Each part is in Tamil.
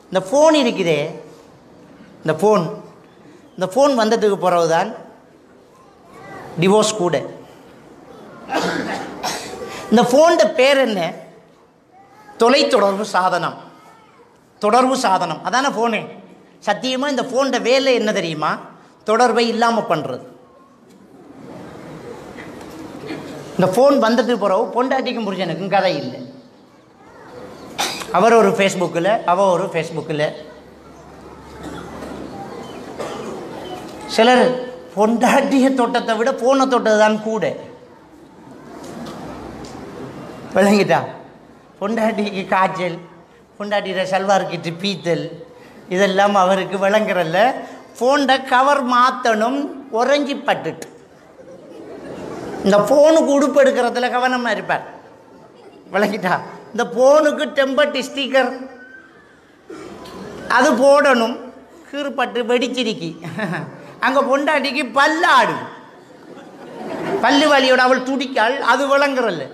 இந்த ஃபோன் இருக்குதே இந்த ஃபோன் இந்த ஃபோன் வந்ததுக்கு பிறகு தான் டிவோர்ஸ் கூட இந்த ஃபோன்ட பேர் என்ன தொலைத்தொடர்பு சாதனம் தொடர்பு சாதனம் அதானே ஃபோனு சத்தியமாக இந்த ஃபோன்ட வேலை என்ன தெரியுமா தொடர்பை இல்லாமல் பண்ணுறது இந்த ஃபோன் வந்ததுக்கு பிறகு பொண்டாட்டிக்கும் புருஷனுக்கும் கதை இல்லை அவர் ஒரு ஃபேஸ்புக்கில் அவ ஒரு ஃபேஸ்புக்கில் சிலர் பொண்டாட்டிய தொட்டத்தை விட ஃபோனை தொட்டது தான் கூட விளங்கிட்டா பொண்டாட்டிக்கு காய்ச்சல் பொண்டாட்டியோட சல்வார்கிட்டு பீத்தல் இதெல்லாம் அவருக்கு விளங்குறல்ல ஃபோன்ட கவர் மாற்றணும் உறைஞ்சி பட்டுட்டு இந்த ஃபோனுக்கு உடுப்பு எடுக்கிறதுல கவனமாக இருப்பார் விளங்கிட்டா இந்த ஃபோனுக்கு டெம்பர்ட் ஸ்டிக்கர் அது போடணும் கீறுப்பட்டு வெடிச்சிருக்கி அங்கே பொண்டாட்டிக்கு பல்லாடு பல்லு வலியோட அவள் துடிக்காள் அது விளங்குறல்ல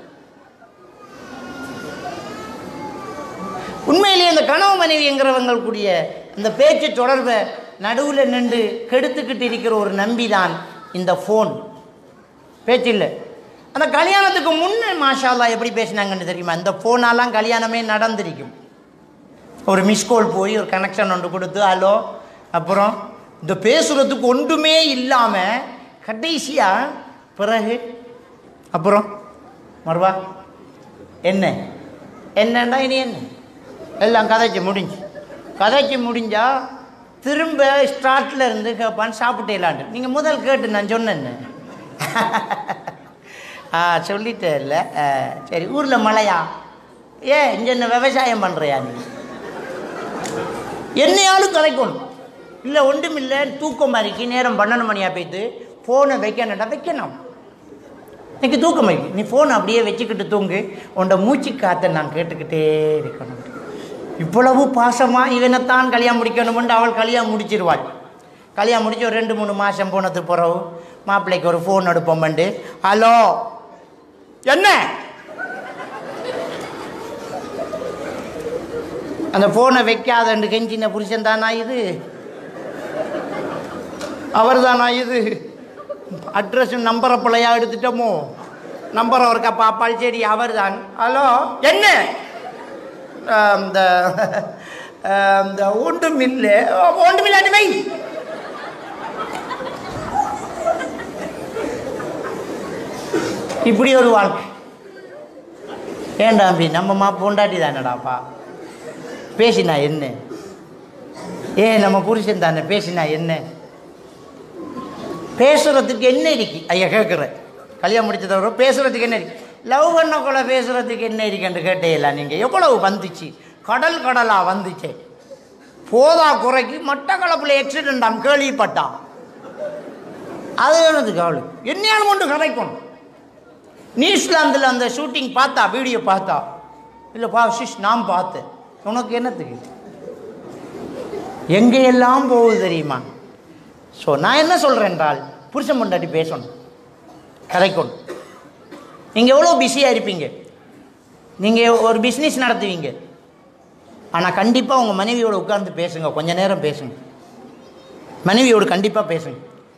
உண்மையிலேயே இந்த கனவு மனைவிங்கிறவங்க கூடிய இந்த பேச்சு தொடர்பை நடுவில் நின்று கெடுத்துக்கிட்டு இருக்கிற ஒரு நம்பிதான் இந்த ஃபோன் பேச்சு இல்லை அந்த கல்யாணத்துக்கு முன்னே மாஷால்லா எப்படி பேசினாங்கன்னு தெரியுமா இந்த ஃபோனாலாம் கல்யாணமே நடந்திருக்கும் ஒரு மிஸ் கால் போய் ஒரு கனெக்ஷன் ஒன்று கொடுத்து ஹலோ அப்புறம் இந்த பேசுகிறதுக்கு ஒன்றுமே இல்லாமல் கடைசியாக பிறகு அப்புறம் மறுவா என்ன என்னண்டா இனி என்ன எல்லாம் கதைச்சு முடிஞ்சு கதைச்சு முடிஞ்சா திரும்ப ஸ்டார்ட்ல இருந்து கேட்பான்னு சாப்பிட்டேலான்ட்டு நீங்கள் முதல் கேட்டு நான் சொன்னேன்னு ஆ சொல்லிட்டே இல்லை சரி ஊரில் மழையா ஏ இங்கே என்ன விவசாயம் பண்ணுறியா நீ என்னையாலும் கதைக்கணும் இல்லை ஒன்றும் இல்லை தூக்கம் மாதிரிக்கு நேரம் பன்னெண்டு மணியாக போய்த்து ஃபோனை வைக்கணும்டா வைக்கணும் எனக்கு தூக்கம் வைக்கு நீ ஃபோனை அப்படியே வச்சுக்கிட்டு தூங்கு உன்னோட மூச்சு காற்றை நான் கேட்டுக்கிட்டே இருக்கணும் இவ்வளவு பாசமாக இவனைத்தான் கல்யாணம் முடிக்கணும்னு அவள் கல்யாணம் முடிச்சிருவாள் கல்யாணம் முடிச்சு ஒரு ரெண்டு மூணு மாதம் போனது பிறகு மாப்பிள்ளைக்கு ஒரு ஃபோன் எடுப்போம்ண்டு ஹலோ என்ன அந்த ஃபோனை வைக்காதண்டு கெஞ்சின புருஷன் தானா இது அவர் தானா இது அட்ரஸ் நம்பரை பிள்ளையா எடுத்துட்டோமோ நம்பர் ஒருக்கா பாப்பாள் சரி அவர் தான் ஹலோ என்ன ஆஹ் இந்த ஆஹ் இந்த ஒன்றும் இல்லை ஒன்றும் இல்லாட்டி வை இப்படி ஒரு வாழ்க்கை ஏன்டா அப்படி நம்ம மா பொண்டாட்டி தானடாப்பா பேசினா என்ன ஏ நம்ம புருஷன் தானே பேசினா என்ன பேசுறதுக்கு என்ன இருக்கு ஐயா கேட்குறேன் கல்யாணம் முடிச்சதவரை பேசுறதுக்கு என்ன இருக்கு லவ் பண்ணக்குள்ள பேசுறதுக்கு என்ன இருக்குன்னு கேட்டேல நீங்கள் எவ்வளவு வந்துச்சு கடல் கடலாக வந்துச்சு போதா குறைக்கு மட்டக்களப்பில் ஆக்சிடென்டாம் கேள்விப்பட்டான் அது எனது கவலை என்னையாலும் கொண்டு கதைக்கணும் நியூசிலாந்தில் அந்த ஷூட்டிங் பார்த்தா வீடியோ பார்த்தா இல்லை பா சிஷ் நான் பார்த்தேன் உனக்கு என்னத்துக்கு எங்கேயெல்லாம் போகுது தெரியுமா ஸோ நான் என்ன சொல்கிறேன் என்றால் புருஷன் பொண்டாட்டி பேசணும் கதைக்கணும் நீங்கள் எவ்வளோ பிஸியாக இருப்பீங்க நீங்கள் ஒரு பிஸ்னஸ் நடத்துவீங்க ஆனால் கண்டிப்பாக உங்கள் மனைவியோட உட்கார்ந்து பேசுங்க கொஞ்ச நேரம் பேசுங்க மனைவியோடு கண்டிப்பாக பேசுங்க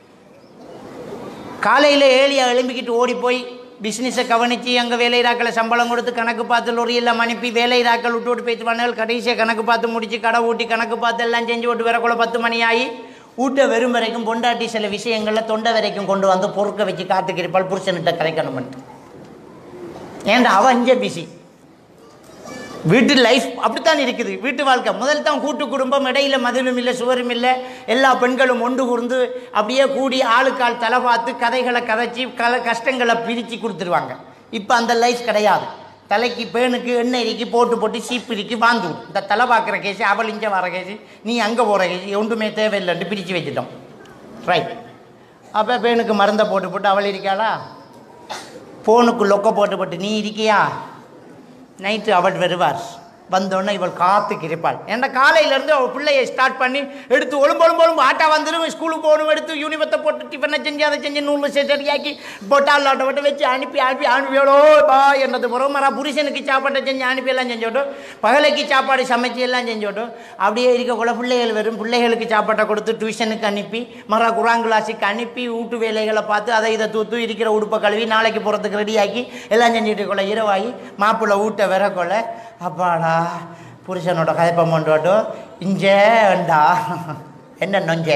காலையில் ஏழியாக எழும்பிக்கிட்டு ஓடி போய் பிஸ்னஸை கவனித்து அங்கே வேலையிறாக்களை சம்பளம் கொடுத்து கணக்கு பார்த்து லொரியெல்லாம் அனுப்பி வேலையிறாக்கள் விட்டு விட்டு போயிட்டு பண்ணால் கடைசியாக கணக்கு பார்த்து முடித்து கடை ஊட்டி கணக்கு பார்த்து எல்லாம் செஞ்சு விட்டு வரக்குள்ள பத்து மணி ஆகி ஊட்ட வெறும் வரைக்கும் பொண்டாட்டி சில விஷயங்களில் தொண்டை வரைக்கும் கொண்டு வந்து பொறுக்க வச்சு காத்துக்கிருப்பாள் புருஷன்கிட்ட கரைக்கணும்ன்ட்டு ஏன்டா அவன் இங்கே பிஸி வீட்டு லைஃப் அப்படித்தான் இருக்குது வீட்டு வாழ்க்கை முதல் தான் கூட்டு குடும்பம் இடையில மதிலும் இல்லை சுவரும் இல்லை எல்லா பெண்களும் ஒன்று கூர்ந்து அப்படியே கூடி ஆளுக்கால் தலை பார்த்து கதைகளை கதைச்சி கல கஷ்டங்களை பிரித்து கொடுத்துருவாங்க இப்போ அந்த லைஃப் கிடையாது தலைக்கு பேனுக்கு எண்ணெய் இறுக்கி போட்டு போட்டு சீப்பு இறுக்கி வாழ்ந்து விடும். இந்த தலை பார்க்குற கேஸு அவள் இங்கே வர கேஸு நீ அங்கே போகிற கேஸு ஒன்றுமே தேவையில்லைன்ட்டு பிரித்து வச்சுட்டோம் ரைட் அப்போ பேனுக்கு மருந்தை போட்டு போட்டு அவள் இருக்காளா ஃபோனுக்கு லொக்க போட்டு போட்டு நீ இருக்கியா நைட்டு அவள் வருவார் வந்தோடனே இவள் காத்துக்கு இருப்பாள் ஏன்னா காலையிலேருந்து அவள் பிள்ளையை ஸ்டார்ட் பண்ணி எடுத்து ஒழும்பு ஒழும்பு ஒழும்பு ஆட்டா வந்துடும் ஸ்கூலுக்கு போகணும் எடுத்து யூனிவர்த்தை போட்டு டிஃபனை செஞ்சு அதை செஞ்சு நூலில் சரியாக்கி போட்டால் ஆட்டை விட்டு வச்சு அனுப்பி அனுப்பி அனுப்பியோடோ பா என்னது புறமரா புருஷனுக்கு சாப்பாட்டை செஞ்சு அனுப்பி எல்லாம் செஞ்சோட்டும் பகலைக்கு சாப்பாடு சமைச்சு எல்லாம் செஞ்சோட்டும் அப்படியே இருக்கக்குள்ள பிள்ளைகள் வரும் பிள்ளைகளுக்கு சாப்பாட்டை கொடுத்து டியூஷனுக்கு அனுப்பி மரா குரான் கிளாஸுக்கு அனுப்பி வீட்டு வேலைகளை பார்த்து அதை இதை தூத்து இருக்கிற உடுப்பை கழுவி நாளைக்கு போகிறதுக்கு ரெடியாக்கி எல்லாம் செஞ்சுட்டு கொள்ள இரவாகி மாப்பிள்ளை வீட்டை விறக்கொள்ள அப்பாடா புருஷனோட கதைப்பம் கொண்டோட்டும் இஞ்சே வேண்டா என்ன நொஞ்சே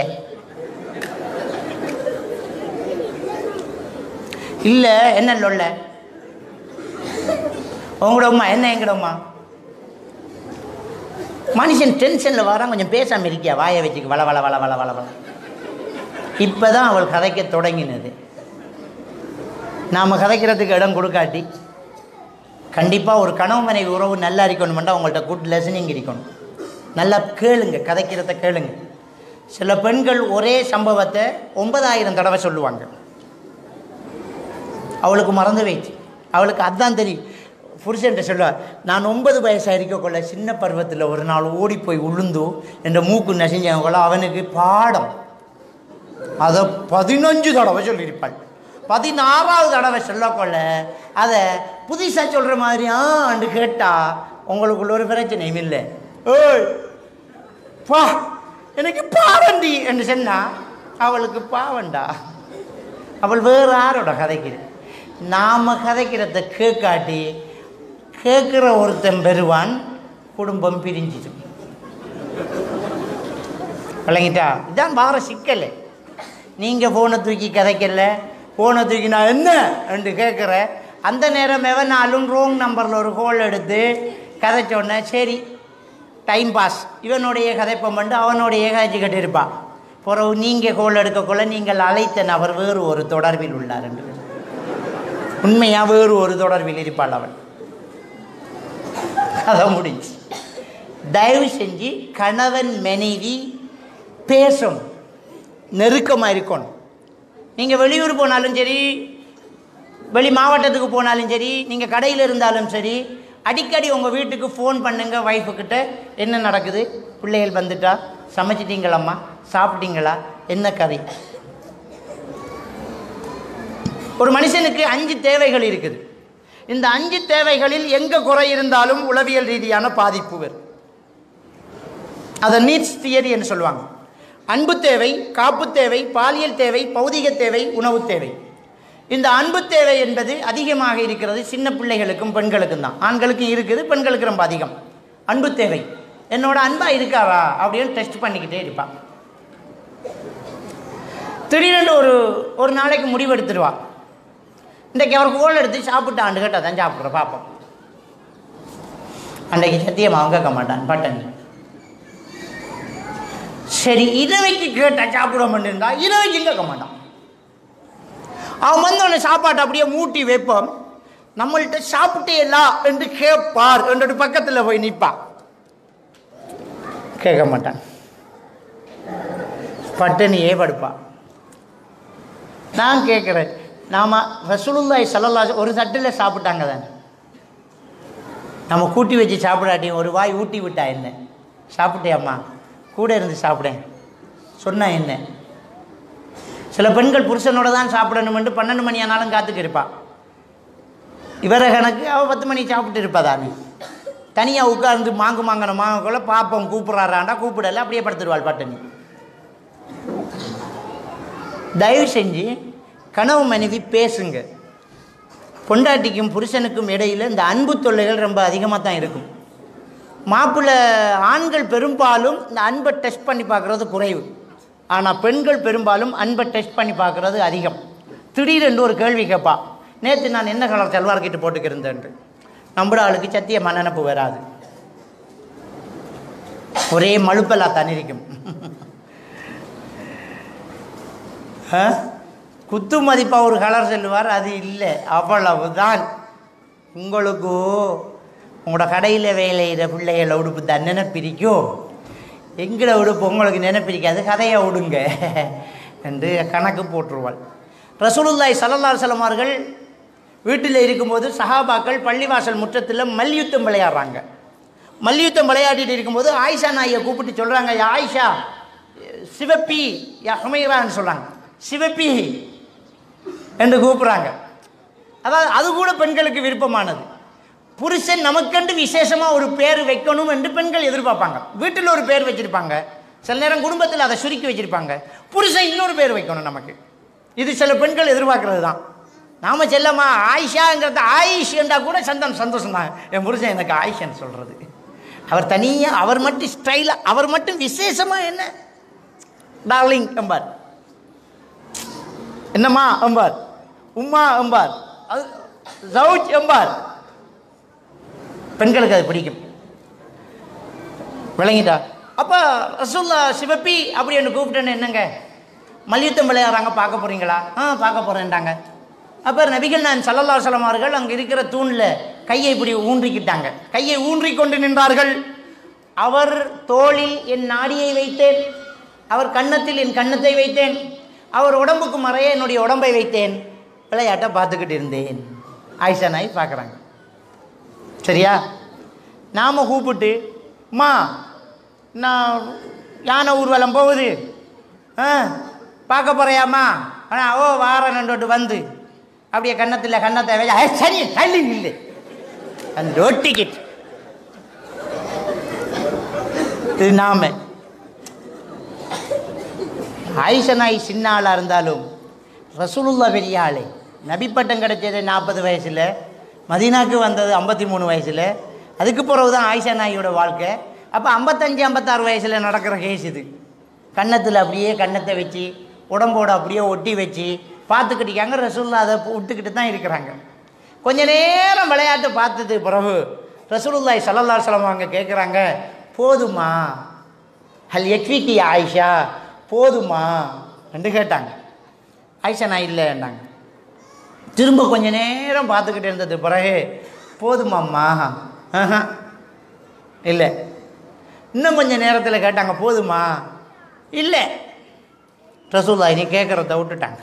இல்லை என்ன லொல்ல உங்களோட அம்மா என்ன எங்கட அம்மா மனுஷன் டென்ஷனில் வரான் கொஞ்சம் பேசாமல் இருக்கியா வாயை வச்சுக்க வள வள வள வள வள வள இப்போ தான் அவள் கதைக்க தொடங்கினது நாம் கதைக்கிறதுக்கு இடம் கொடுக்காட்டி கண்டிப்பாக ஒரு கனவு மனைவி உறவு நல்லா இருக்கணுமெண்டா அவங்கள்ட்ட குட் லெசனிங் இருக்கணும் நல்லா கேளுங்க கதைக்கிறத கேளுங்க சில பெண்கள் ஒரே சம்பவத்தை ஒன்பதாயிரம் தடவை சொல்லுவாங்க அவளுக்கு மறந்து போயிடுச்சு அவளுக்கு அதான் தெரியும் புருஷன்ட்ட சொல்லுவார் நான் ஒன்பது வயசாக இருக்கக்குள்ள சின்ன பருவத்தில் ஒரு நாள் ஓடி போய் உளுந்து என்ற மூக்கு நெசஞ்சவங்கள அவனுக்கு பாடம் அதை பதினஞ்சு தடவை சொல்லியிருப்பாள் பதினாறாவது தடவை சொல்லக்கொள்ள அதை புதுசாக சொல்கிற மாதிரி ஆண்டு கேட்டா உங்களுக்குள்ள ஒரு பிரச்சனையும் இல்லை ஏய் பா எனக்கு பாவண்டி என்று சொன்னா அவளுக்கு பாவண்டா அவள் வேறு யாரோட கதைக்கிறேன் நாம் கதைக்கிறத கேட்காட்டி கேட்குற ஒருத்தன் பெறுவான் குடும்பம் பிரிஞ்சிடும் விளங்கிட்டா இதான் வார சிக்கல் நீங்கள் ஃபோனை தூக்கி கதைக்கல ஃபோனை தூக்கி நான் என்ன என்று கேட்குற அந்த நேரம் எவனாலும் ரோங் நம்பரில் ஒரு கோல் எடுத்து கதைச்சோடனே சரி டைம் பாஸ் இவனுடைய கதைப்பம் பண்ணி அவனுடைய கதைச்சிக்கிட்டு இருப்பான் பிறகு நீங்கள் கோல் எடுக்கக்குள்ள நீங்கள் அழைத்த நபர் வேறு ஒரு தொடர்பில் உள்ளார் என்று உண்மையாக வேறு ஒரு தொடர்பில் இருப்பாள் அவள் கதை முடிஞ்சு தயவு செஞ்சு கணவன் மனைவி பேசணும் நெருக்கமாக இருக்கணும் நீங்கள் வெளியூர் போனாலும் சரி வெளி மாவட்டத்துக்கு போனாலும் சரி நீங்கள் கடையில் இருந்தாலும் சரி அடிக்கடி உங்கள் வீட்டுக்கு ஃபோன் பண்ணுங்க ஒய்ஃபுக்கிட்ட என்ன நடக்குது பிள்ளைகள் வந்துட்டா சமைச்சிட்டீங்களாம்மா சாப்பிட்டீங்களா என்ன கதை ஒரு மனுஷனுக்கு அஞ்சு தேவைகள் இருக்குது இந்த அஞ்சு தேவைகளில் எங்கே குறை இருந்தாலும் உளவியல் ரீதியான பாதிப்பு வரும் அதை நீட்ஸ் தியரி என்று சொல்லுவாங்க அன்பு தேவை காப்பு தேவை பாலியல் தேவை பௌதிக தேவை உணவு தேவை இந்த அன்பு தேவை என்பது அதிகமாக இருக்கிறது சின்ன பிள்ளைகளுக்கும் பெண்களுக்கும் தான் ஆண்களுக்கு இருக்குது பெண்களுக்கு ரொம்ப அதிகம் அன்பு தேவை என்னோட அன்பா இருக்காரா அப்படின்னு டெஸ்ட் பண்ணிக்கிட்டே இருப்பான் திடீரென்று ஒரு ஒரு நாளைக்கு முடிவெடுத்துருவா இன்றைக்கு அவர் கோல் எடுத்து சாப்பிட்டு ஆண்டு கேட்டால் தான் சாப்பிட்ற பார்ப்போம் அன்றைக்கு சத்தியமாக அவன் கேட்க மாட்டான் பட்டன் சரி இரவைக்கு கேட்டா சாப்பிட மாட்டேன்டா இரவைக்கு கேட்க மாட்டான் அவன் வந்தவன சாப்பாட்டை அப்படியே மூட்டி வைப்போம் நம்மள்கிட்ட சாப்பிட்டேலா என்று கேட்பார் என்னோட பக்கத்தில் போய் நிற்பான் கேட்க மாட்டான் பட்டனியே படுப்பான் நான் கேட்குறேன் நாம் ரசூலுல்லாய் சல்லல்லா ஒரு தட்டில் சாப்பிட்டாங்க தானே நம்ம கூட்டி வச்சு சாப்பிடாட்டி ஒரு வாய் ஊட்டி விட்டா என்ன சாப்பிட்டியாம்மா கூட இருந்து சாப்பிடேன் சொன்னா என்ன சில பெண்கள் புருஷனோட தான் சாப்பிடணுமென்று பன்னெண்டு மணி ஆனாலும் காத்துக்கு இருப்பா இவரை கணக்கு அவள் பத்து மணி சாப்பிட்டு இருப்பா தானே தனியாக உட்கார்ந்து மாங்கு மாங்கின மாங்கக்குள்ள பாப்போம் கூப்பிட்றாராண்டா கூப்பிடல அப்படியே படுத்துருவாள் பட்டனி தயவு செஞ்சு கனவு மனைவி பேசுங்க பொண்டாட்டிக்கும் புருஷனுக்கும் இடையில் இந்த அன்பு தொல்லைகள் ரொம்ப அதிகமாக தான் இருக்கும் மாப்பிள்ளை ஆண்கள் பெரும்பாலும் இந்த அன்பை டெஸ்ட் பண்ணி பார்க்குறது குறைவு ஆனால் பெண்கள் பெரும்பாலும் அன்பை டெஸ்ட் பண்ணி பார்க்குறது அதிகம் திடீரென்று ஒரு கேள்வி கேட்பா நேற்று நான் என்ன கலர் சல்வார் கிட்ட போட்டுக்கிருந்தேன்ட்டு நம்மள ஆளுக்கு சத்திய மனநப்பு வராது ஒரே மழுப்பலா தான் இருக்கும் ஆ? குத்து மதிப்பாக ஒரு கலர் சொல்லுவார் அது இல்லை அவ்வளவுதான் உங்களுக்கு உங்களோட கடையில் வேலையிற பிள்ளைகளை உடுப்பு தான் நினைப்பிரிக்கும் எங்களை உடுப்பு உங்களுக்கு நினைப்பிரிக்காது கதையை விடுங்க என்று கணக்கு போட்டுருவாள் ரசூலுல்லாய் சல்லல்லாஹு அலைஹி அவர்கள் வீட்டில் இருக்கும்போது சஹாபாக்கள் பள்ளிவாசல் முற்றத்தில் மல்யுத்தம் விளையாடுறாங்க மல்யுத்தம் விளையாடிட்டு இருக்கும்போது ஆயிஷா நாயை கூப்பிட்டு சொல்கிறாங்க யா ஆயிஷா சிவப்பி யா ஹுமைரான்னு சொல்கிறாங்க சிவப்பி என்று கூப்பிட்றாங்க அதாவது அது கூட பெண்களுக்கு விருப்பமானது புருஷன் நமக்கென்று விசேஷமாக ஒரு பேர் வைக்கணும் என்று பெண்கள் எதிர்பார்ப்பாங்க வீட்டில் ஒரு பேர் வச்சுருப்பாங்க சில நேரம் குடும்பத்தில் அதை சுருக்கி வச்சுருப்பாங்க புருஷன் இன்னொரு பேர் வைக்கணும் நமக்கு இது சில பெண்கள் எதிர்பார்க்கறது தான் நாம் செல்லம்மா ஆயிஷாங்கிறது ஆயிஷ் என்றால் கூட சந்தம் சந்தோஷம் தான் என் புருஷன் எனக்கு ஆயிஷன்னு சொல்கிறது அவர் தனியாக அவர் மட்டும் ஸ்டைலாக அவர் மட்டும் விசேஷமாக என்ன டார்லிங் எம்பார் என்னம்மா எம்பார் உம்மா எம்பார் அது ஜவுஜ் எம்பார் பெண்களுக்கு அது பிடிக்கும் விளங்கிட்டா அப்போ ரசூல்லா சிவப்பி அப்படி என்று கூப்பிட்டேன்னு என்னங்க மல்யுத்தம் விளையாடுறாங்க பார்க்க போகிறீங்களா ஆ பார்க்க போகிறேன்டாங்க அப்போ நபிகள் நான் சல்லல்லா சலம் அவர்கள் அங்கே இருக்கிற தூணில் கையை இப்படி ஊன்றிக்கிட்டாங்க கையை ஊன்றி கொண்டு நின்றார்கள் அவர் தோளில் என் நாடியை வைத்தேன் அவர் கன்னத்தில் என் கன்னத்தை வைத்தேன் அவர் உடம்புக்கு மறைய என்னுடைய உடம்பை வைத்தேன் விளையாட்டை பார்த்துக்கிட்டு இருந்தேன் ஆயிஷா நாய் பார்க்குறாங்க சரியா நாம் கூப்பிட்டு அம்மா நான் யானை ஊர்வலம் போகுது ஆ பார்க்க போறியாம்மா ஆனால் ஓ வாரன்னு வந்து அப்படியே கன்னத்தில் கன்னத்தை வச்சா "ஏய், சரி தள்ளி நில்லு அந்த ஒட்டிக்கிட் இது நாம ஆயிஷா நாய் சின்ன ஆளாக இருந்தாலும் ரசூலுல்லா பெரிய ஆளு நபி பட்டம் கிடைச்சது நாற்பது வயசில் மதீனாக்கு வந்தது ஐம்பத்தி மூணு வயசில் அதுக்கு பிறகு தான் ஆயிஷா நாயோட வாழ்க்கை அப்போ ஐம்பத்தஞ்சு ஐம்பத்தாறு வயசில் நடக்கிற கேஸ் இது கன்னத்தில் அப்படியே கன்னத்தை வச்சு உடம்போட அப்படியே ஒட்டி வச்சு பார்த்துக்கிட்டிருக்காங்க ரசூல்லா அதை விட்டுக்கிட்டு தான் இருக்கிறாங்க கொஞ்ச நேரம் விளையாட்டு பார்த்தது பிறகு ரசூலுல்லாய் சல்லல்லா சலம் அவங்க கேட்குறாங்க போதுமா ஹல் எக்விட்டி ஆயிஷா போதுமா என்று கேட்டாங்க ஆயிஷா நான் இல்லைன்னாங்க திரும்ப கொஞ்ச நேரம் பார்த்துக்கிட்டு இருந்தது பிறகு போதுமாம்மா ஆஹா இல்லை இன்னும் கொஞ்சம் நேரத்தில் கேட்டாங்க போதுமா இல்லை ரசூல்லா நீ கேட்குறத விட்டுட்டாங்க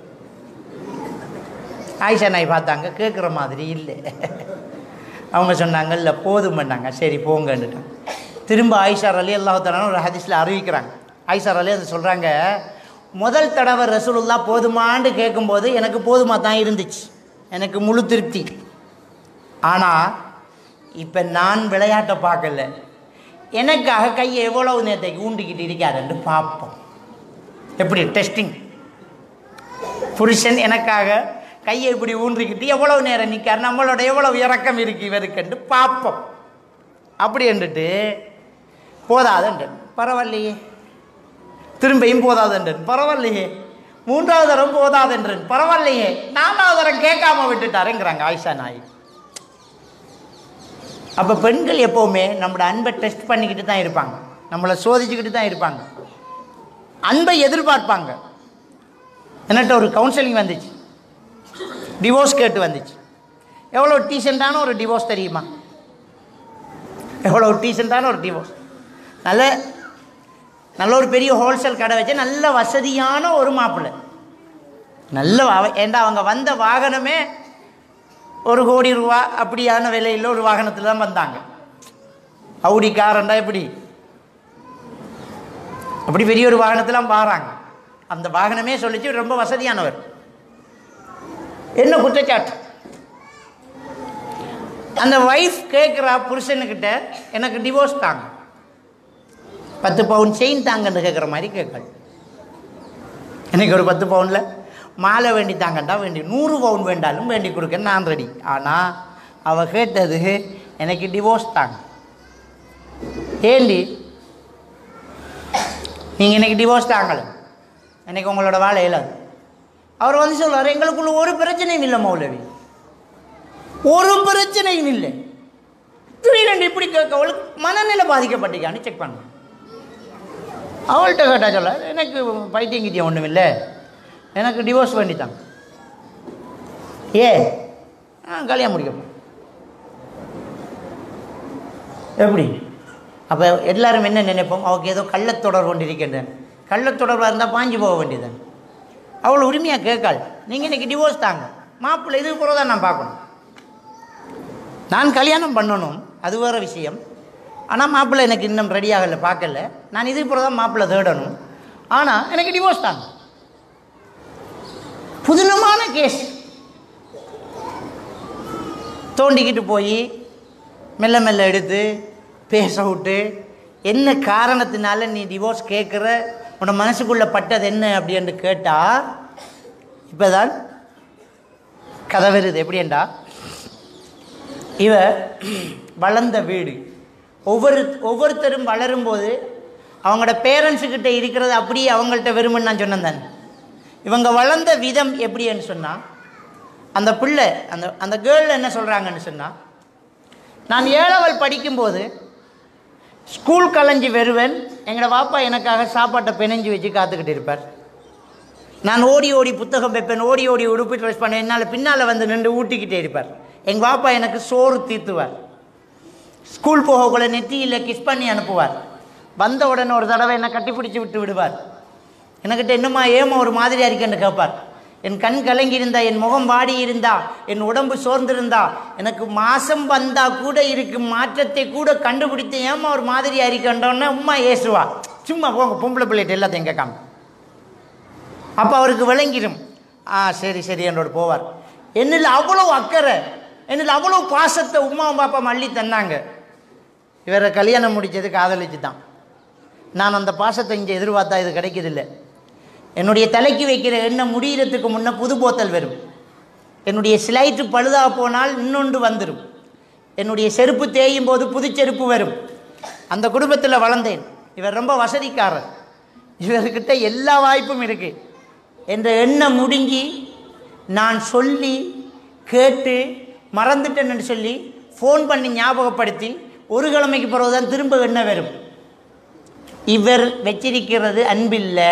ஆயிஷா நாய் பார்த்தாங்க கேட்குற மாதிரி இல்லை அவங்க சொன்னாங்க இல்லை போதுமன்னாங்க சரி போங்கன்னுட்டாங்க திரும்ப ஆயிஷா அலி அல்லாஹாலும் ஒரு ஹதீஸில் அறிவிக்கிறாங்க ஆயிஷா அலி அது சொல்கிறாங்க முதல் தடவை ரசூலுல்லா போதுமான்னு கேட்கும்போது எனக்கு போதுமா தான் இருந்துச்சு எனக்கு முழு திருப்தி ஆனால் இப்போ நான் விளையாட்டை பார்க்கல எனக்காக கையை எவ்வளவு நேரத்தைக்கு ஊண்டிக்கிட்டு இருக்காருன்னு பார்ப்போம் எப்படி டெஸ்டிங் புருஷன் எனக்காக கையை இப்படி ஊன்றிக்கிட்டு எவ்வளவு நேரம் நிற்கார் நம்மளோட எவ்வளவு இறக்கம் இருக்கு இவருக்குன்னு பார்ப்போம் அப்படி என்றுட்டு போதாதுன்ற பரவாயில்லையே திரும்பியும் போதாதுன்றன் பரவாயில்லையே மூன்றாவது தரம் போதாதுன்றன் பரவாயில்லையே நாலாவது தரம் கேட்காம விட்டுட்டாருங்கிறாங்க ஆயிஷா நாய் அப்போ பெண்கள் எப்போவுமே நம்மளோட அன்பை டெஸ்ட் பண்ணிக்கிட்டு தான் இருப்பாங்க நம்மளை சோதிச்சுக்கிட்டு தான் இருப்பாங்க அன்பை எதிர்பார்ப்பாங்க என்னட்ட ஒரு கவுன்சிலிங் வந்துச்சு டிவோர்ஸ் கேட்டு வந்துச்சு எவ்வளோ டீசெண்டான ஒரு டிவோர்ஸ் தெரியுமா எவ்வளோ டீசெண்டான ஒரு டிவோர்ஸ் நல்ல நல்ல ஒரு பெரிய ஹோல்சேல் கடை வச்சு நல்ல வசதியான ஒரு மாப்பிள்ளை நல்ல அவ- ஏண்டா அவங்க வந்த வாகனமே ஒரு கோடி ரூபா அப்படியான விலையில் ஒரு வாகனத்தில் தான் வந்தாங்க அவுடி காரண்டா எப்படி அப்படி பெரிய ஒரு வாகனத்தில் வாராங்க அந்த வாகனமே சொல்லிச்சு ரொம்ப வசதியானவர் என்ன குற்றச்சாட்டு அந்த ஒய்ஃப் கேட்குறா புருஷனுக்கிட்ட எனக்கு டிவோர்ஸ் தாங்க பத்து பவுன் செயின் தாங்கன்னு கேட்குற மாதிரி கேட்கல எனக்கு ஒரு பத்து பவுனில் மாலை வேண்டி தாங்கண்டா வேண்டி நூறு பவுன் வேண்டாலும் வேண்டி கொடுக்க நான் ரெடி ஆனால் அவள் கேட்டது எனக்கு டிவோர்ஸ் தாங்க ஏண்டி நீங்கள் எனக்கு டிவோர்ஸ் தாங்கல எனக்கு உங்களோட வாழை இயலாது அவர் வந்து சொல்றாரு எங்களுக்குள்ள ஒரு பிரச்சனையும் இல்லை மௌலவி ஒரு பிரச்சனையும் இல்லை திடீரென்று இப்படி கேட்க அவளுக்கு மனநிலை பாதிக்கப்பட்டிருக்கான்னு செக் பண்ண அவள்கிட்ட கேட்டா சொல்ல எனக்கு பைத்தியம் கிட்டியம் ஒன்றும் இல்லை எனக்கு டிவோர்ஸ் வேண்டித்தாங்க ஏ ஆ கல்யாணம் முடிக்கப்போம் எப்படி அப்போ எல்லாரும் என்ன நினைப்போம் அவருக்கு ஏதோ கள்ளத்தொடர் கொண்டிருக்கின்றன கள்ளத்தொடர்பாக இருந்தால் பாஞ்சு போக வேண்டியதுதான் அவள் உரிமையாக கேட்காள் நீங்கள் இன்னைக்கு டிவோர்ஸ் தாங்க மாப்பிள்ளை இதுக்கு பிறகு தான் நான் பார்க்கணும் நான் கல்யாணம் பண்ணணும் அது வேறு விஷயம் ஆனால் மாப்பிள்ளை எனக்கு இன்னும் ரெடி ஆகலை பார்க்கல நான் இதுக்கு பிறகு தான் மாப்பிள்ளை தேடணும் ஆனால் எனக்கு டிவோர்ஸ் தாங்க புதினமான கேஸ் தோண்டிக்கிட்டு போய் மெல்ல மெல்ல எடுத்து பேச விட்டு என்ன காரணத்தினால நீ டிவோர்ஸ் கேட்குற உன் மனசுக்குள்ளே பட்டது என்ன அப்படின்னு கேட்டால் இப்போ தான் கதை வருது எப்படின்டா இவ வளர்ந்த வீடு ஒவ்வொரு ஒவ்வொருத்தரும் வளரும்போது அவங்களோட பேரண்ட்ஸுக்கிட்ட இருக்கிறது அப்படியே அவங்கள்ட்ட வரும்னு நான் சொன்னேன் தானே இவங்க வளர்ந்த விதம் எப்படின்னு சொன்னால் அந்த பிள்ளை அந்த அந்த கேர்ள் என்ன சொல்கிறாங்கன்னு சொன்னால் நான் ஏழவல் படிக்கும்போது ஸ்கூல் கலைஞ்சி வருவேன் எங்களோட வாப்பா எனக்காக சாப்பாட்டை பிணைஞ்சு வச்சு காத்துக்கிட்டு இருப்பார் நான் ஓடி ஓடி புத்தகம் வைப்பேன் ஓடி ஓடி உடுப்பு ட்ரெஸ் பண்ணேன் என்னால் பின்னால் வந்து நின்று ஊட்டிக்கிட்டே இருப்பார் எங்கள் வாப்பா எனக்கு சோறு தீர்த்துவார் ஸ்கூல் போகக்குள்ள நெத்தியில் கிஸ் பண்ணி அனுப்புவார் வந்த உடனே ஒரு தடவை என்னை கட்டிப்பிடிச்சு விட்டு விடுவார் எனக்கிட்ட என்னம்மா ஏமா ஒரு மாதிரியாக இருக்கேன்னு கேட்பார் என் கண் கலங்கி இருந்தா என் முகம் வாடி இருந்தா என் உடம்பு சோர்ந்திருந்தா எனக்கு மாசம் வந்தா கூட இருக்கும் மாற்றத்தை கூட கண்டுபிடித்து ஏமா ஒரு மாதிரியாக இருக்கன்றோன்னே உம்மா ஏசுவா சும்மா போங்க பொம்பளை பிள்ளைகிட்ட எல்லாத்தையும் கேட்காம அப்போ அவருக்கு விளங்கிடும் ஆ சரி சரி என்னோட போவார் என்னில் அவ்வளோ அக்கறை என்னில் அவ்வளோ பாசத்தை உமா பாப்பா மல்லி தந்தாங்க இவரை கல்யாணம் முடித்தது காதலிச்சு தான் நான் அந்த பாசத்தை இங்கே எதிர்பார்த்தா இது கிடைக்கிறதில்ல என்னுடைய தலைக்கு வைக்கிற எண்ணெய் முடிகிறதுக்கு முன்னே புது போத்தல் வரும் என்னுடைய சிலைட்டு பழுதாக போனால் இன்னொன்று வந்துடும் என்னுடைய செருப்பு தேயும் போது புது செருப்பு வரும் அந்த குடும்பத்தில் வளர்ந்தேன் இவர் ரொம்ப வசதிக்காரர் இவர்கிட்ட எல்லா வாய்ப்பும் இருக்குது என்ற எண்ணம் முடிஞ்சு நான் சொல்லி கேட்டு மறந்துட்டேன்னு சொல்லி ஃபோன் பண்ணி ஞாபகப்படுத்தி ஒரு கிழமைக்கு பிறகுதான் திரும்ப எண்ணெய் வரும் இவர் வச்சிருக்கிறது அன்பில்லை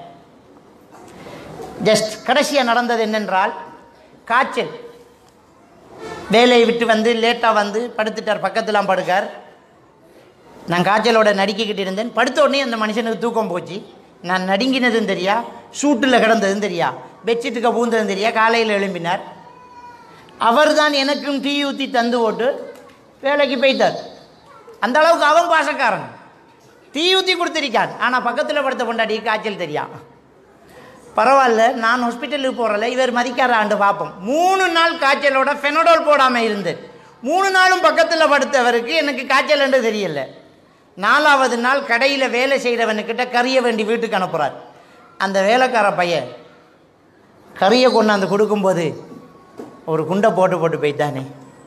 ஜஸ்ட் கடைசியாக நடந்தது என்னென்றால் காய்ச்சல் வேலையை விட்டு வந்து லேட்டாக வந்து படுத்துட்டார் பக்கத்துலாம் படுக்கார் நான் காய்ச்சலோட நடுக்கிக்கிட்டு இருந்தேன் படுத்த உடனே அந்த மனுஷனுக்கு தூக்கம் போச்சு நான் நடுங்கினதும் தெரியா சூட்டில் கிடந்ததும் தெரியா பெட்ஷீட்டுக்கு பூந்ததும் தெரியா காலையில் எழும்பினார் அவர் தான் எனக்கும் டீ ஊற்றி தந்து போட்டு வேலைக்கு போயிட்டார் அந்த அளவுக்கு அவன் பாசக்காரன் டீ ஊற்றி கொடுத்துருக்கான் ஆனால் பக்கத்தில் படுத்த பொண்டாடி காய்ச்சல் தெரியா பரவாயில்ல நான் ஹாஸ்பிட்டலுக்கு போகிறல இவர் மதிக்கார ஆண்டு பார்ப்போம் மூணு நாள் காய்ச்சலோட ஃபெனடோல் போடாமல் இருந்தேன் மூணு நாளும் பக்கத்தில் படுத்தவருக்கு எனக்கு காய்ச்சல்ன்றது தெரியல நாலாவது நாள் கடையில் வேலை செய்கிறவனுக்கிட்ட கறியை வேண்டி வீட்டுக்கு அனுப்புகிறார் அந்த வேலைக்கார பையன் கறியை கொண்டாந்து கொடுக்கும்போது ஒரு குண்டை போட்டு போட்டு போயிட்டானே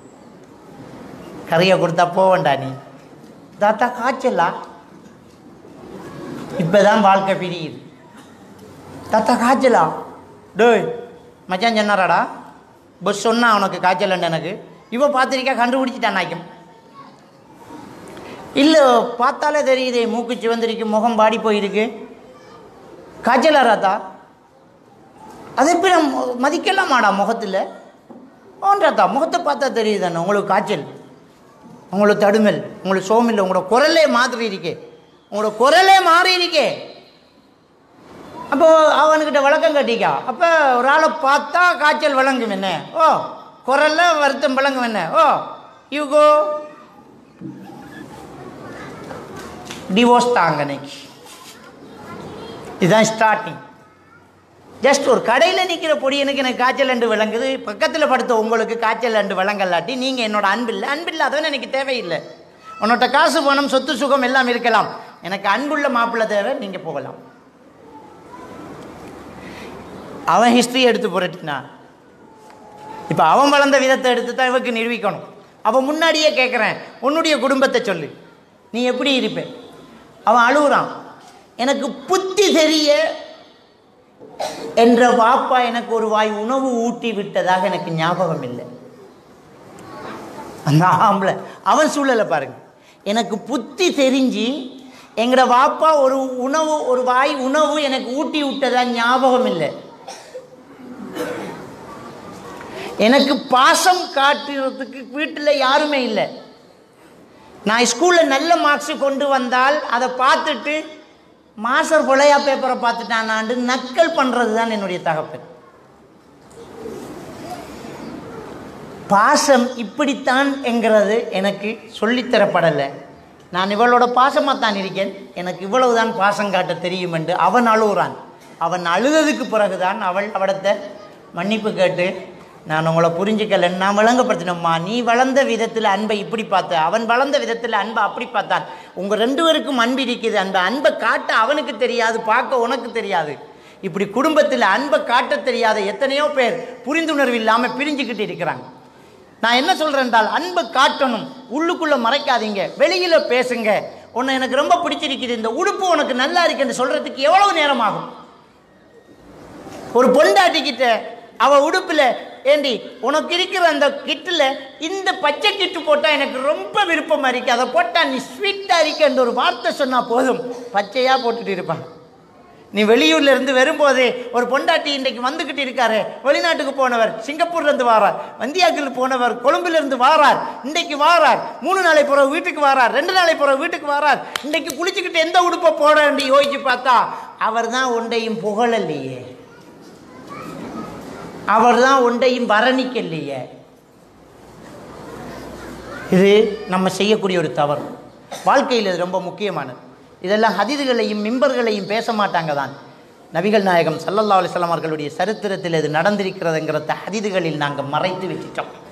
கறியை கொடுத்தா போவேண்டா நீ தாத்தா காய்ச்சலா இப்போ தான் வாழ்க்கை பிரியுது தாத்தா காய்ச்சலா டேய் மச்சான் சொன்னாராடா பஸ் சொன்னா அவனுக்கு காய்ச்சலன்னு எனக்கு இவன் பார்த்துருக்கா கண்டுபிடிச்சிட்டான் நாய்க்கும் இல்லை பார்த்தாலே தெரியுதே மூக்குச்சு வந்திருக்கு முகம் பாடி போயிருக்கு காய்ச்சலா ராத்தா அது எப்படி நம்ம மதிக்கலாமாடா முகத்தில் ஓன்றாத்தா முகத்தை பார்த்தா தெரியுது தானே உங்களுக்கு காய்ச்சல் உங்களுக்கு தடுமல் உங்களுக்கு சோமில்லை உங்களோட குரலே மாறி இருக்கே உங்களோட குரலே மாறி இருக்கே அப்போ அவனுக்கிட்ட விளக்கம் கட்டிக்கா அப்போ ஒரு ஆளை பார்த்தா காய்ச்சல் விளங்கும் என்ன ஓ குரல்ல வருத்தம் விளங்கும் என்ன ஓ யூ கோ டிவோர்ஸ் தாங்க இன்னைக்கு இதுதான் ஸ்டார்டிங் ஜஸ்ட் ஒரு கடையில் நிற்கிற பொடியனுக்கு எனக்கு காய்ச்சல் அண்டு விளங்குது பக்கத்தில் படுத்த உங்களுக்கு காய்ச்சல் அண்டு விளங்கலாட்டி நீங்கள் என்னோட அன்பில்லை அன்பில்லாதவன் எனக்கு தேவையில்லை உன்னோட காசு பணம் சொத்து சுகம் எல்லாம் இருக்கலாம் எனக்கு அன்புள்ள மாப்பிள்ளை தேவை நீங்கள் போகலாம் அவன் ஹிஸ்ட்ரி எடுத்து புரட்டினான் இப்போ அவன் வளர்ந்த விதத்தை எடுத்து தான் இவருக்கு நிரூபிக்கணும் அவன் முன்னாடியே கேட்குறேன் உன்னுடைய குடும்பத்தை சொல்லு நீ எப்படி இருப்ப அவன் அழுகுறான் எனக்கு புத்தி தெரிய என்ற வாப்பா எனக்கு ஒரு வாய் உணவு ஊட்டி விட்டதாக எனக்கு ஞாபகம் இல்லை அந்த ஆம்பளை அவன் சூழலை பாருங்க எனக்கு புத்தி தெரிஞ்சு எங்களோட வாப்பா ஒரு உணவு ஒரு வாய் உணவு எனக்கு ஊட்டி விட்டதா ஞாபகம் இல்லை எனக்கு பாசம் காட்டுறதுக்கு வீட்டில் யாருமே இல்லை நான் ஸ்கூலில் நல்ல மார்க்ஸ் கொண்டு வந்தால் அதை பார்த்துட்டு மாஸ்டர் கொலையா பேப்பரை பார்த்துட்டானாண்டு நக்கல் பண்ணுறது தான் என்னுடைய தகப்பன் பாசம் இப்படித்தான் என்கிறது எனக்கு சொல்லித்தரப்படலை நான் இவளோட பாசமாக தான் இருக்கேன் எனக்கு இவ்வளவுதான் பாசம் காட்ட தெரியும் என்று அவன் அழுகுறான் அவன் அழுததுக்கு பிறகுதான் அவள் அவடத்தை மன்னிப்பு கேட்டு நான் உங்களை புரிஞ்சுக்கலன்னு நான் விளங்கப்படுத்தினம்மா நீ வளர்ந்த விதத்தில் அன்பை இப்படி பார்த்த அவன் வளர்ந்த விதத்தில் அன்பை அப்படி பார்த்தான் உங்கள் ரெண்டு பேருக்கும் அன்பு இருக்குது அந்த அன்பை காட்ட அவனுக்கு தெரியாது பார்க்க உனக்கு தெரியாது இப்படி குடும்பத்தில் அன்பை காட்ட தெரியாத எத்தனையோ பேர் புரிந்துணர்வு இல்லாமல் பிரிஞ்சுக்கிட்டு இருக்கிறாங்க நான் என்ன சொல்கிறேன் என்றால் அன்பை காட்டணும் உள்ளுக்குள்ளே மறைக்காதீங்க வெளியில் பேசுங்க உன்னை எனக்கு ரொம்ப பிடிச்சிருக்குது இந்த உடுப்பு உனக்கு நல்லா இருக்குன்னு சொல்கிறதுக்கு எவ்வளவு நேரம் ஆகும் ஒரு பொண்டாட்டிக்கிட்ட அவ உடுப்புல ஏண்டி உனக்கு இருக்கிற அந்த கிட்டில் இந்த பச்சை கிட்டு போட்டால் எனக்கு ரொம்ப விருப்பமாக இருக்கு அதை போட்டால் நீ ஸ்வீட்டாக இருக்கன்ற ஒரு வார்த்தை சொன்னால் போதும் பச்சையாக போட்டுட்டு இருப்பான் நீ வெளியூர்ல இருந்து வரும்போதே ஒரு பொண்டாட்டி இன்றைக்கு வந்துக்கிட்டு இருக்காரு வெளிநாட்டுக்கு போனவர் சிங்கப்பூர்ல இருந்து வாரார் வந்தியாக்கில் போனவர் கொழும்புல இருந்து வாரார் இன்றைக்கு வாரார் மூணு நாளை பிறகு வீட்டுக்கு வாரார் ரெண்டு நாளை பிறகு வீட்டுக்கு வாரார் இன்றைக்கு குளிச்சுக்கிட்டு எந்த உடுப்பை போடன்னு யோசிச்சு பார்த்தா அவர் தான் ஒன்றையும் புகழலையே அவர் தான் ஒன்றையும் வரணிக்கலையே இது நம்ம செய்யக்கூடிய ஒரு தவறு வாழ்க்கையில் இது ரொம்ப முக்கியமானது இதெல்லாம் ஹதீதுகளையும் மிம்பர்களையும் பேச மாட்டாங்க தான் நபிகள் நாயகம் சல்லல்லா அலிஸ்லாம் அவர்களுடைய சரித்திரத்தில் இது நடந்திருக்கிறதுங்கிறத ஹதீதுகளில் நாங்கள் மறைத்து வச்சிட்டோம்